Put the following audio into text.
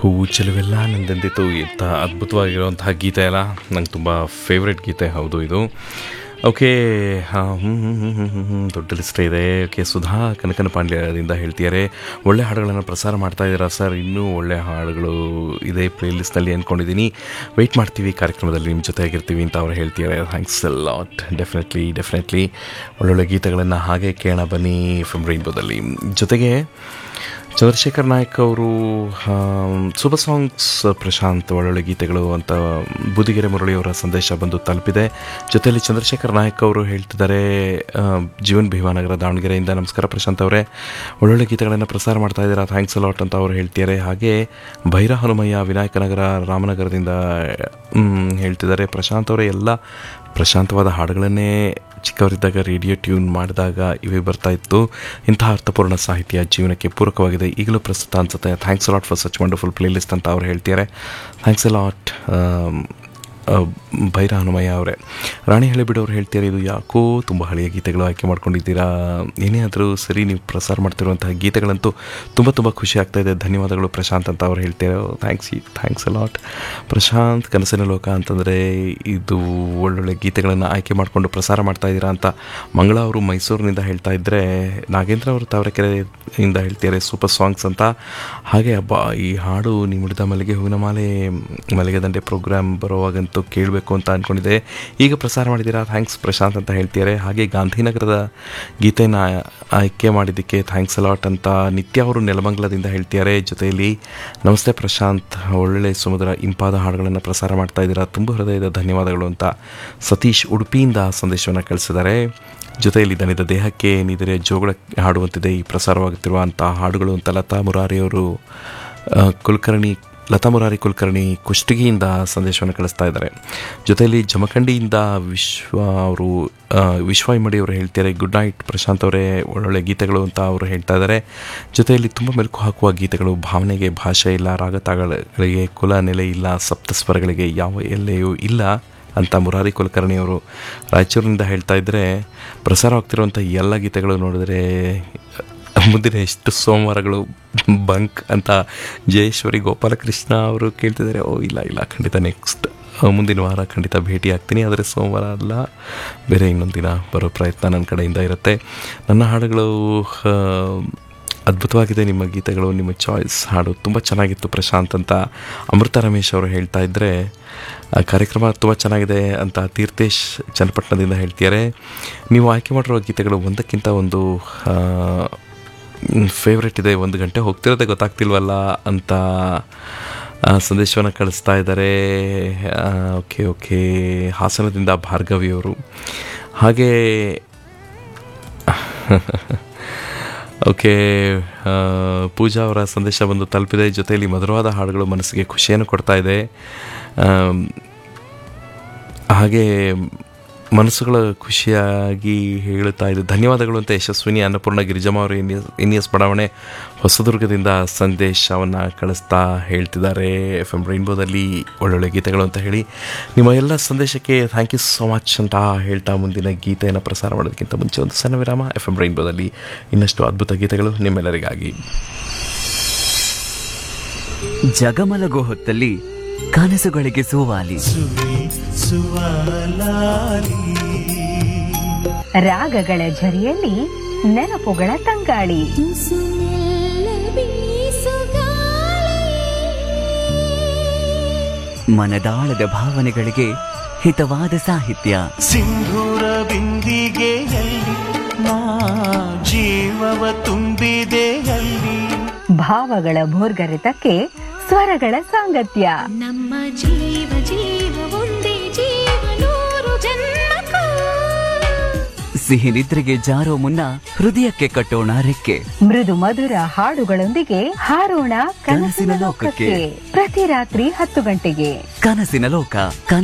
ಹೂವು ಚೆಲುವೆಲ್ಲ ನಂದೆಂದಿತ್ತು ಇಂಥ ಅದ್ಭುತವಾಗಿರುವಂತಹ ಗೀತೆ ಅಲ್ಲ ನಂಗೆ ತುಂಬ ಫೇವ್ರೆಟ್ ಗೀತೆ ಹೌದು ಇದು ಓಕೆ ದೊಡ್ಡ ಲಿಸ್ಟ್ ಇದೆ ಓಕೆ ಸುಧಾ ಕನಕನ ಪಾಂಡ್ಯದಿಂದ ಹೇಳ್ತಿದ್ದಾರೆ ಒಳ್ಳೆ ಹಾಡುಗಳನ್ನು ಪ್ರಸಾರ ಮಾಡ್ತಾ ಇದ್ದೀರಾ ಸರ್ ಇನ್ನೂ ಒಳ್ಳೆ ಹಾಡುಗಳು ಇದೆ ಪ್ಲೇ ಲಿಸ್ಟ್ನಲ್ಲಿ ಅಂದ್ಕೊಂಡಿದ್ದೀನಿ ವೆಯ್ಟ್ ಮಾಡ್ತೀವಿ ಕಾರ್ಯಕ್ರಮದಲ್ಲಿ ನಿಮ್ಮ ಜೊತೆಯಾಗಿರ್ತೀವಿ ಅಂತ ಅವ್ರು ಹೇಳ್ತಿದ್ದಾರೆ ಥ್ಯಾಂಕ್ಸ್ ಲಾಟ್ ಡೆಫಿನೆಟ್ಲಿ ಡೆಫಿನೆಟ್ಲಿ ಒಳ್ಳೊಳ್ಳೆ ಗೀತೆಗಳನ್ನು ಹಾಗೆ ಕೇಳೋಣ ಬನ್ನಿ ಫ್ರಮ್ ರೈನ್ಬೋದಲ್ಲಿ ಜೊತೆಗೆ ಚಂದ್ರಶೇಖರ್ ನಾಯಕ್ ಅವರು ಸೂಪರ್ ಸಾಂಗ್ಸ್ ಪ್ರಶಾಂತ್ ಒಳ್ಳೊಳ್ಳೆ ಗೀತೆಗಳು ಅಂತ ಬುದಿಗೆರೆ ಮುರಳಿಯವರ ಸಂದೇಶ ಬಂದು ತಲುಪಿದೆ ಜೊತೆಯಲ್ಲಿ ಚಂದ್ರಶೇಖರ್ ನಾಯಕ್ ಅವರು ಹೇಳ್ತಿದ್ದಾರೆ ಆ, ಜೀವನ್ ಭೀಮಾನಗರ ದಾವಣಗೆರೆಯಿಂದ ನಮಸ್ಕಾರ ಪ್ರಶಾಂತ್ ಅವರೇ ಒಳ್ಳೊಳ್ಳೆ ಗೀತೆಗಳನ್ನು ಪ್ರಸಾರ ಮಾಡ್ತಾ ಇದ್ದೀರಾ ಥ್ಯಾಂಕ್ಸ್ ಅಲಾಟ್ ಅಂತ ಅವರು ಹೇಳ್ತಿದ್ದಾರೆ ಹಾಗೆ ಭೈರ ಹನುಮಯ್ಯ ವಿನಾಯಕನಗರ ರಾಮನಗರದಿಂದ ಮ್, ಹೇಳ್ತಿದ್ದಾರೆ ಪ್ರಶಾಂತ್ ಅವರೇ ಎಲ್ಲ ಪ್ರಶಾಂತವಾದ ಹಾಡುಗಳನ್ನೇ ಚಿಕ್ಕವರಿದ್ದಾಗ ರೇಡಿಯೋ ಟ್ಯೂನ್ ಮಾಡಿದಾಗ ಇವೇ ಬರ್ತಾ ಇತ್ತು ಇಂತಹ ಅರ್ಥಪೂರ್ಣ ಸಾಹಿತ್ಯ ಜೀವನಕ್ಕೆ ಪೂರಕವಾಗಿದೆ ಈಗಲೂ ಪ್ರಸ್ತುತ ಅನ್ಸುತ್ತೆ thanks lot for such wonderful playlist ಅಂತ ಅವ್ರು ಹೇಳ್ತಿದ್ದಾರೆ ಥ್ಯಾಂಕ್ಸ್ ಲಾಟ್ ಭೈರ ಹನುಮಯ್ಯ ಅವರೇ ರಾಣಿ ಹಳೆಬಿಡೋರು ಹೇಳ್ತಾರೆ ಇದು ಯಾಕೋ ತುಂಬ ಹಳೆಯ ಗೀತೆಗಳು ಆಯ್ಕೆ ಮಾಡ್ಕೊಂಡಿದ್ದೀರಾ ಏನೇ ಆದರೂ ಸರಿ ನೀವು ಪ್ರಸಾರ ಮಾಡ್ತಿರುವಂತಹ ಗೀತೆಗಳಂತೂ ತುಂಬ ತುಂಬ ಖುಷಿ ಆಗ್ತಾ ಇದೆ ಧನ್ಯವಾದಗಳು ಪ್ರಶಾಂತ್ ಅಂತ ಅವ್ರು ಹೇಳ್ತಾರೆ ಥ್ಯಾಂಕ್ಸ್ ಥ್ಯಾಂಕ್ಸ್ ಅಲಾಟ್ ಪ್ರಶಾಂತ್ ಕನಸಿನ ಲೋಕ ಅಂತಂದರೆ ಇದು ಒಳ್ಳೊಳ್ಳೆ ಗೀತೆಗಳನ್ನು ಆಯ್ಕೆ ಮಾಡಿಕೊಂಡು ಪ್ರಸಾರ ಮಾಡ್ತಾ ಇದ್ದೀರಾ ಅಂತ ಮಂಗಳ ಅವರು ಮೈಸೂರಿನಿಂದ ಹೇಳ್ತಾ ಇದ್ದರೆ ನಾಗೇಂದ್ರ ಅವರು ತಾವರೆಕೆರೆಯಿಂದ ಹೇಳ್ತಿದ್ದಾರೆ ಸೂಪರ್ ಸಾಂಗ್ಸ್ ಅಂತ ಹಾಗೆ ಹಬ್ಬ ಈ ಹಾಡು ನೀವು ಹಿಡಿದ ಮಲ್ಲಿಗೆ ಹೂವಿನ ಮಾಲೆ ಮಲ್ಲಿಗೆ ದಂಡೆ ಪ್ರೋಗ್ರಾಮ್ ಬರುವಾಗಂತೂ ಕೇಳಬೇಕು ಅಂತ ಅಂದ್ಕೊಂಡಿದ್ದೆ ಈಗ ಪ್ರಸಾರ ಮಾಡಿದ್ದೀರಾ ಥ್ಯಾಂಕ್ಸ್ ಪ್ರಶಾಂತ್ ಅಂತ ಹೇಳ್ತಿದ್ದಾರೆ ಹಾಗೆ ಗಾಂಧಿನಗರದ ಗೀತೆನ ಆಯ್ಕೆ ಮಾಡಿದ್ದಕ್ಕೆ ಥ್ಯಾಂಕ್ಸ್ ಅಲಾಟ್ ಅಂತ ನಿತ್ಯ ಅವರು ನೆಲಮಂಗಲದಿಂದ ಹೇಳ್ತಿದ್ದಾರೆ ಜೊತೆಯಲ್ಲಿ ನಮಸ್ತೆ ಪ್ರಶಾಂತ್ ಒಳ್ಳೆ ಸುಮಧುರ ಇಂಪಾದ ಹಾಡುಗಳನ್ನು ಪ್ರಸಾರ ಮಾಡ್ತಾ ಇದ್ದೀರಾ ತುಂಬ ಹೃದಯದ ಧನ್ಯವಾದಗಳು ಅಂತ ಸತೀಶ್ ಉಡುಪಿಯಿಂದ ಸಂದೇಶವನ್ನು ಕಳಿಸಿದ್ದಾರೆ ಜೊತೆಯಲ್ಲಿ ದಣಿದ ದೇಹಕ್ಕೆ ನಿದರೆ ಜೋಗಳ ಹಾಡುವಂತಿದೆ ಈ ಪ್ರಸಾರವಾಗುತ್ತಿರುವಂಥ ಹಾಡುಗಳು ಅಂತ ಲತಾ ಮುರಾರಿಯವರು ಆ, ಕುಲಕರ್ಣಿ ಲತಾ ಮುರಾರಿ ಕುಲಕರ್ಣಿ ಕುಷ್ಟಗಿಯಿಂದ ಸಂದೇಶವನ್ನು ಕಳಿಸ್ತಾ ಇದ್ದಾರೆ ಜೊತೆಯಲ್ಲಿ ಜಮಖಂಡಿಯಿಂದ ವಿಶ್ವ ಅವರು ಆ, ವಿಶ್ವ ಇಮ್ಮಡಿ ಅವರು ಹೇಳ್ತಾರೆ ಗುಡ್ ನೈಟ್ ಪ್ರಶಾಂತ್ ಅವರೇ ಒಳ್ಳೊಳ್ಳೆ ಗೀತೆಗಳು ಅಂತ ಅವರು ಹೇಳ್ತಾ ಇದ್ದಾರೆ ಜೊತೆಯಲ್ಲಿ ತುಂಬ ಮೆಲುಕು ಹಾಕುವ ಗೀತೆಗಳು ಭಾವನೆಗೆ ಭಾಷೆ ಇಲ್ಲ ರಾಗತಾಳಗಳಿಗೆ ಕುಲ ನೆಲೆ ಇಲ್ಲ ಸಪ್ತಸ್ವರಗಳಿಗೆ ಯಾವ ಎಲ್ಲೆಯೂ ಇಲ್ಲ ಅಂತ ಮುರಾರಿ ಕುಲಕರ್ಣಿ ಅವರು ರಾಯಚೂರಿನಿಂದ ಹೇಳ್ತಾ ಇದ್ದರೆ ಪ್ರಸಾರವಾಗ್ತಿರುವಂಥ ಎಲ್ಲ ಗೀತೆಗಳು ನೋಡಿದ್ರೆ ಮುಂದಿನ ಎಷ್ಟು ಸೋಮವಾರಗಳು ಬಂಕ್ ಅಂತ ಜಯೇಶ್ವರಿ ಗೋಪಾಲಕೃಷ್ಣ ಅವರು ಕೇಳ್ತಿದ್ದಾರೆ ಓ ಇಲ್ಲ ಇಲ್ಲ ಖಂಡಿತ ನೆಕ್ಸ್ಟ್ ಮುಂದಿನ ವಾರ ಖಂಡಿತ ಭೇಟಿ ಆಗ್ತೀನಿ ಆದರೆ ಸೋಮವಾರ ಅಲ್ಲ ಬೇರೆ ಇನ್ನೊಂದು ದಿನ ಬರೋ ಪ್ರಯತ್ನ ನನ್ನ ಕಡೆಯಿಂದ ಇರುತ್ತೆ ನನ್ನ ಹಾಡುಗಳು ಆ, ಅದ್ಭುತವಾಗಿದೆ ನಿಮ್ಮ ಗೀತೆಗಳು ನಿಮ್ಮ ಚಾಯ್ಸ್ ಹಾಡು ತುಂಬ ಚೆನ್ನಾಗಿತ್ತು ಪ್ರಶಾಂತ್ ಅಂತ ಅಮೃತ ರಮೇಶ್ ಅವರು ಹೇಳ್ತಾ ಇದ್ದರೆ ಆ ಕಾರ್ಯಕ್ರಮ ತುಂಬ ಚೆನ್ನಾಗಿದೆ ಅಂತ ತೀರ್ಥೇಶ್ ಚನ್ನಪಟ್ಟಣದಿಂದ ಹೇಳ್ತಿದ್ದಾರೆ ನೀವು ಆಯ್ಕೆ ಮಾಡಿರುವ ಗೀತೆಗಳು ಒಂದಕ್ಕಿಂತ ಒಂದು ಫೇವ್ರೆಟ್ ಇದೆ ಒಂದು ಗಂಟೆ ಹೋಗ್ತಿರೋದೇ ಗೊತ್ತಾಗ್ತಿಲ್ವಲ್ಲ ಅಂತ ಆ, ಸಂದೇಶವನ್ನು ಕಳಿಸ್ತಾ ಇದ್ದಾರೆ ಓಕೆ ಓಕೆ ಹಾಸನದಿಂದ ಭಾರ್ಗವಿ ಅವರು ಹಾಗೆ ಓಕೆ ಆ, ಪೂಜಾ ಅವರ ಸಂದೇಶ ಬಂದು ತಲುಪಿದೆ ಜೊತೆಯಲ್ಲಿ ಮಧುರವಾದ ಹಾಡುಗಳು ಮನಸ್ಸಿಗೆ ಖುಷಿಯನ್ನು ಕೊಡ್ತಾ ಇದೆ ಆಮ್, ಹಾಗೆ ಮನಸ್ಸುಗಳ ಖುಷಿಯಾಗಿ ಹೇಳುತ್ತಾ ಇದೆ ಧನ್ಯವಾದಗಳು ಅಂತ ಯಶಸ್ವಿನಿ ಅನ್ನಪೂರ್ಣ ಗಿರಿಜಮ್ಮ ಅವರು ಎನ್ ಎಸ್ ಎನ್ ಎಸ್ ಬಡಾವಣೆ ಹೊಸದುರ್ಗದಿಂದ ಸಂದೇಶವನ್ನು ಕಳಿಸ್ತಾ ಹೇಳ್ತಿದ್ದಾರೆ ಎಫ್ ಎಮ್ ರೈನ್ಬೋದಲ್ಲಿ ಒಳ್ಳೊಳ್ಳೆ ಗೀತೆಗಳು ಅಂತ ಹೇಳಿ ನಿಮ್ಮ ಎಲ್ಲ ಸಂದೇಶಕ್ಕೆ ಥ್ಯಾಂಕ್ ಯು ಸೋ ಮಚ್ ಅಂತ ಹೇಳ್ತಾ ಮುಂದಿನ ಗೀತೆಯನ್ನು ಪ್ರಸಾರ ಮಾಡೋದಕ್ಕಿಂತ ಮುಂಚೆ ಒಂದು ಸಣ್ಣ ವಿರಾಮ ಎಫ್ ಎಮ್ ರೈನ್ಬೋದಲ್ಲಿ ಇನ್ನಷ್ಟು ಅದ್ಭುತ ಗೀತೆಗಳು ನಿಮ್ಮೆಲ್ಲರಿಗಾಗಿ ಜಗಮಲಗೋ ಹೊತ್ತಲ್ಲಿ ಕನಸುಗಳಿಗೆ ಸೋವಾಲಿ ರಾಗಗಳ ಝರಿಯಲ್ಲಿ ನೆನಪುಗಳ ತಂಗಾಳಿ ಮನದಾಳದ ಭಾವನೆಗಳಿಗೆ ಹಿತವಾದ ಸಾಹಿತ್ಯ ಸಿಂಧೂರ ಬಿಂದಿಗೆಯಲ್ಲಿ ನಾ ಜೀವವ ತುಂಬಿದೆಯಲ್ಲಿ ಭಾವಗಳ ಭೋರ್ಗರೆತಕ್ಕೆ ಸ್ವರಗಳ ಸಾಂಗತ್ಯ ನಮ್ಮ ಜೀವ ಜೀವ ಒಂದೇ ಜೀವ ನೂರು ಜನ್ಮಕ್ಕೂ ಸಿಹಿ ನಿದ್ರೆಗೆ ಜಾರೋ ಮುನ್ನ ಹೃದಯಕ್ಕೆ ಕಟ್ಟೋಣ ರೆಕ್ಕೆ ಮೃದು ಮಧುರ ಹಾಡುಗಳೊಂದಿಗೆ ಹಾರೋಣ ಕನಸಿನ ಕನಸಿನ ಲೋಕಕ್ಕೆ ಲೋಕಕ್ಕೆ. ಪ್ರತಿ ರಾತ್ರಿ ಹತ್ತು ಗಂಟೆಗೆ ಕನಸಿನ ಲೋಕ ಕನ